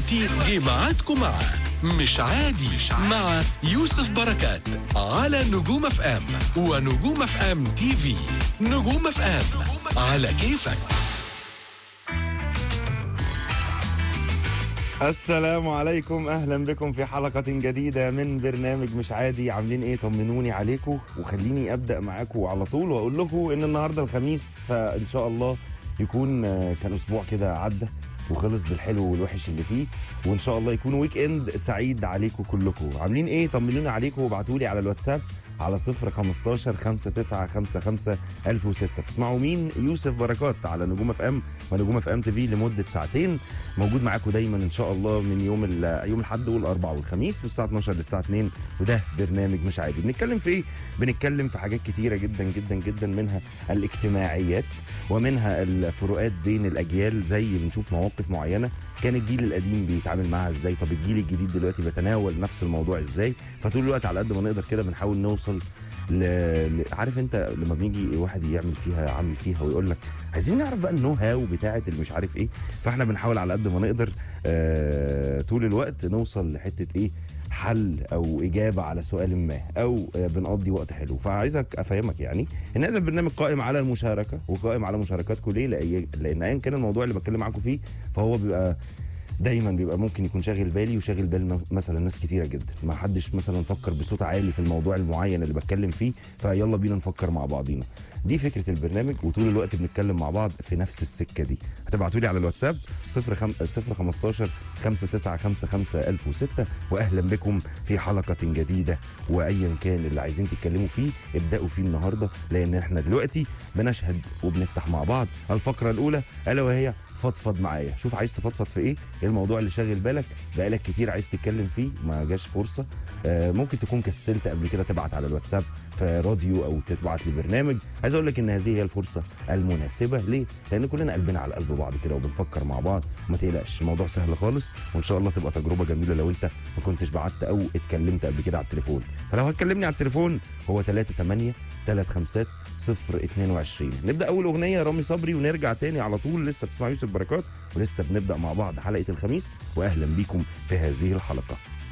دلوقتي جه ميعادكم مع مش عادي مع يوسف بركات على نجوم اف ام ونجوم اف ام تي في نجوم اف ام على كيفك السلام عليكم اهلا بكم في حلقة جديدة من برنامج مش عادي عاملين ايه طمنوني عليكم وخليني ابدا معاكم على طول واقول لكم ان النهارده الخميس فان شاء الله يكون آه، كان اسبوع كده عدى وخلص بالحلو والوحش اللي فيه وان شاء الله يكون ويك اند سعيد عليكم كلكم عاملين ايه طمنوني عليكم وابعتوا لي على الواتساب على 0 15 5 9 5 5 1006 تسمعوا مين يوسف بركات على نجوم اف ام ونجوم اف ام تي في لمده ساعتين موجود معاكم دايما ان شاء الله من يوم ال- يوم الاحد والاربعاء والخميس من الساعه 12 للساعه 2 وده برنامج مش عادي بنتكلم في ايه بنتكلم في حاجات كتيره جدا جدا جدا منها الاجتماعيات ومنها الفروقات بين الاجيال زي بنشوف مواقف معينه كان الجيل القديم بيتعامل معاها ازاي طب الجيل الجديد دلوقتي بيتناول نفس الموضوع ازاي فطول الوقت على قد ما نقدر كده بنحاول نوصل ل... ل... عارف انت لما بيجي واحد يعمل فيها عامل فيها ويقول لك عايزين نعرف بقى النو هاو بتاعه اللي مش عارف ايه فاحنا بنحاول على قد ما نقدر آه... طول الوقت نوصل لحته ايه حل او اجابه على سؤال ما او آه، بنقضي وقت حلو فعايزك افهمك يعني ان هذا البرنامج قائم على المشاركه وقائم على مشاركاتكم ليه لأي- لان ايا كان الموضوع اللي بتكلم معاكم فيه فهو بيبقى دايما بيبقى ممكن يكون شاغل بالي وشاغل بال م- مثلا ناس كتيره جدا ما حدش مثلا فكر بصوت عالي في الموضوع المعين اللي بتكلم فيه فيلا بينا نفكر مع بعضينا دي فكره البرنامج وطول الوقت بنتكلم مع بعض في نفس السكه دي هتبعتوا لي على الواتساب 0 15 5955 1006 واهلا بكم في حلقه جديده وايا كان اللي عايزين تتكلموا فيه ابداوا فيه النهارده لان احنا دلوقتي بنشهد وبنفتح مع بعض الفقره الاولى الا وهي فضفض معايا شوف عايز تفضفض في ايه ايه الموضوع اللي شاغل بالك بقالك كتير عايز تتكلم فيه ما جاش فرصه آه ممكن تكون كسلت قبل كده تبعت على الواتساب في راديو او تبعت لي برنامج عايز اقول لك ان هذه هي الفرصه المناسبه ليه لان كلنا قلبنا على قلب بعض كده وبنفكر مع بعض وما تقلقش الموضوع سهل خالص وان شاء الله تبقى تجربه جميله لو انت ما كنتش بعت او اتكلمت قبل كده على التليفون فلو هتكلمني على التليفون هو 38 3 5 0 22 نبدا اول اغنيه رامي صبري ونرجع تاني على طول لسه بتسمع يوسف بركات ولسه بنبدا مع بعض حلقه الخميس واهلا بيكم في هذه الحلقه